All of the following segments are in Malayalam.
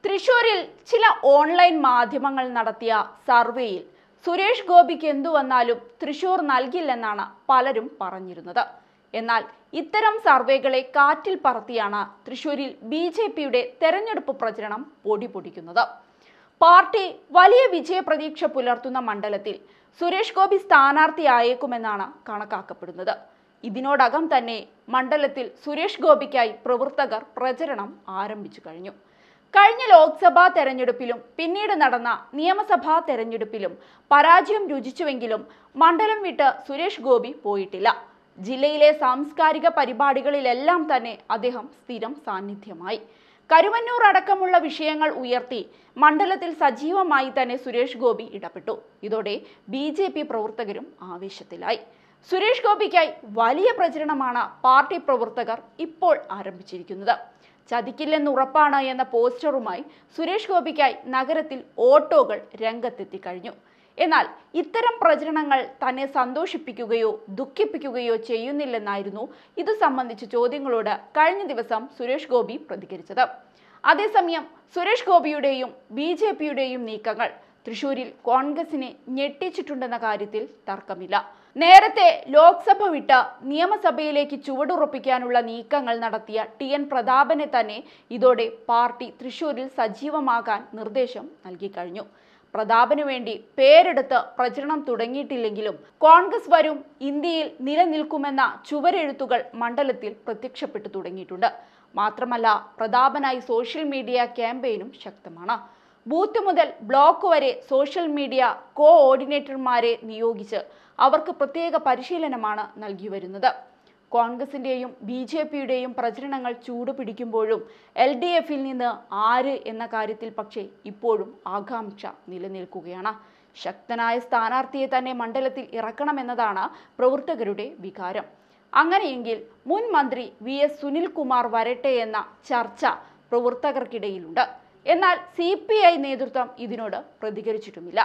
തൃശൂരിൽ ചില ഓൺലൈൻ മാധ്യമങ്ങൾ നടത്തിയ സർവേയിൽ സുരേഷ് ഗോപിക്ക് എന്തു വന്നാലും തൃശൂർ നൽകില്ലെന്നാണ് പലരും പറഞ്ഞിരുന്നത് എന്നാൽ ഇത്തരം സർവേകളെ കാറ്റിൽ പറത്തിയാണ് തൃശൂരിൽ ബി ജെ പിയുടെ തെരഞ്ഞെടുപ്പ് പ്രചരണം പൊടിപൊടിക്കുന്നത് പാർട്ടി വലിയ വിജയപ്രതീക്ഷ പുലർത്തുന്ന മണ്ഡലത്തിൽ സുരേഷ് ഗോപി സ്ഥാനാർത്ഥിയായേക്കുമെന്നാണ് കണക്കാക്കപ്പെടുന്നത് ഇതിനോടകം തന്നെ മണ്ഡലത്തിൽ സുരേഷ് ഗോപിക്കായി പ്രവർത്തകർ പ്രചരണം ആരംഭിച്ചു കഴിഞ്ഞു കഴിഞ്ഞ ലോക്സഭാ തെരഞ്ഞെടുപ്പിലും പിന്നീട് നടന്ന നിയമസഭാ തെരഞ്ഞെടുപ്പിലും പരാജയം രുചിച്ചുവെങ്കിലും മണ്ഡലം വിട്ട് സുരേഷ് ഗോപി പോയിട്ടില്ല ജില്ലയിലെ സാംസ്കാരിക പരിപാടികളിലെല്ലാം തന്നെ അദ്ദേഹം സ്ഥിരം സാന്നിധ്യമായി കരുവന്നൂർ അടക്കമുള്ള വിഷയങ്ങൾ ഉയർത്തി മണ്ഡലത്തിൽ സജീവമായി തന്നെ സുരേഷ് ഗോപി ഇടപെട്ടു ഇതോടെ ബി ജെ പി പ്രവർത്തകരും ആവേശത്തിലായി സുരേഷ് ഗോപിക്കായി വലിയ പ്രചരണമാണ് പാർട്ടി പ്രവർത്തകർ ഇപ്പോൾ ആരംഭിച്ചിരിക്കുന്നത് ചതിക്കില്ലെന്ന് ഉറപ്പാണ് എന്ന പോസ്റ്ററുമായി സുരേഷ് ഗോപിക്കായി നഗരത്തിൽ ഓട്ടോകൾ രംഗത്തെത്തി കഴിഞ്ഞു എന്നാൽ ഇത്തരം പ്രചരണങ്ങൾ തന്നെ സന്തോഷിപ്പിക്കുകയോ ദുഃഖിപ്പിക്കുകയോ ചെയ്യുന്നില്ലെന്നായിരുന്നു ഇത് സംബന്ധിച്ച ചോദ്യങ്ങളോട് കഴിഞ്ഞ ദിവസം സുരേഷ് ഗോപി പ്രതികരിച്ചത് അതേസമയം സുരേഷ് ഗോപിയുടെയും ബി ജെ പിയുടെയും നീക്കങ്ങൾ തൃശൂരിൽ കോൺഗ്രസിനെ ഞെട്ടിച്ചിട്ടുണ്ടെന്ന കാര്യത്തിൽ തർക്കമില്ല നേരത്തെ ലോക്സഭ വിട്ട് നിയമസഭയിലേക്ക് ചുവടുറപ്പിക്കാനുള്ള നീക്കങ്ങൾ നടത്തിയ ടി എൻ പ്രതാപനെ തന്നെ ഇതോടെ പാർട്ടി തൃശൂരിൽ സജീവമാകാൻ നിർദ്ദേശം നൽകി കഴിഞ്ഞു പ്രതാപനു വേണ്ടി പേരെടുത്ത് പ്രചരണം തുടങ്ങിയിട്ടില്ലെങ്കിലും കോൺഗ്രസ് വരും ഇന്ത്യയിൽ നിലനിൽക്കുമെന്ന ചുവരെഴുത്തുകൾ മണ്ഡലത്തിൽ പ്രത്യക്ഷപ്പെട്ടു തുടങ്ങിയിട്ടുണ്ട് മാത്രമല്ല പ്രതാപനായി സോഷ്യൽ മീഡിയ ക്യാമ്പയിനും ശക്തമാണ് ബൂത്ത് മുതൽ ബ്ലോക്ക് വരെ സോഷ്യൽ മീഡിയ കോ ഓർഡിനേറ്റർമാരെ നിയോഗിച്ച് അവർക്ക് പ്രത്യേക പരിശീലനമാണ് നൽകി വരുന്നത് കോൺഗ്രസിന്റെയും ബി ജെ പിയുടെയും പ്രചരണങ്ങൾ ചൂടുപിടിക്കുമ്പോഴും എൽ ഡി എഫിൽ നിന്ന് ആര് എന്ന കാര്യത്തിൽ പക്ഷേ ഇപ്പോഴും ആകാംക്ഷ നിലനിൽക്കുകയാണ് ശക്തനായ സ്ഥാനാർത്ഥിയെ തന്നെ മണ്ഡലത്തിൽ ഇറക്കണമെന്നതാണ് പ്രവർത്തകരുടെ വികാരം അങ്ങനെയെങ്കിൽ മുൻ മന്ത്രി വി എസ് സുനിൽകുമാർ വരട്ടെ എന്ന ചർച്ച പ്രവർത്തകർക്കിടയിലുണ്ട് എന്നാൽ സി പി ഐ നേതൃത്വം ഇതിനോട് പ്രതികരിച്ചിട്ടുമില്ല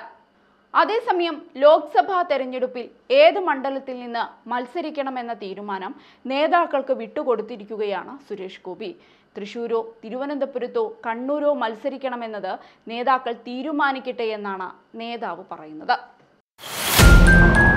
അതേസമയം ലോക്സഭാ തെരഞ്ഞെടുപ്പിൽ ഏത് മണ്ഡലത്തിൽ നിന്ന് മത്സരിക്കണമെന്ന തീരുമാനം നേതാക്കൾക്ക് വിട്ടുകൊടുത്തിരിക്കുകയാണ് സുരേഷ് ഗോപി തൃശൂരോ തിരുവനന്തപുരത്തോ കണ്ണൂരോ മത്സരിക്കണമെന്നത് നേതാക്കൾ തീരുമാനിക്കട്ടെ എന്നാണ് നേതാവ് പറയുന്നത്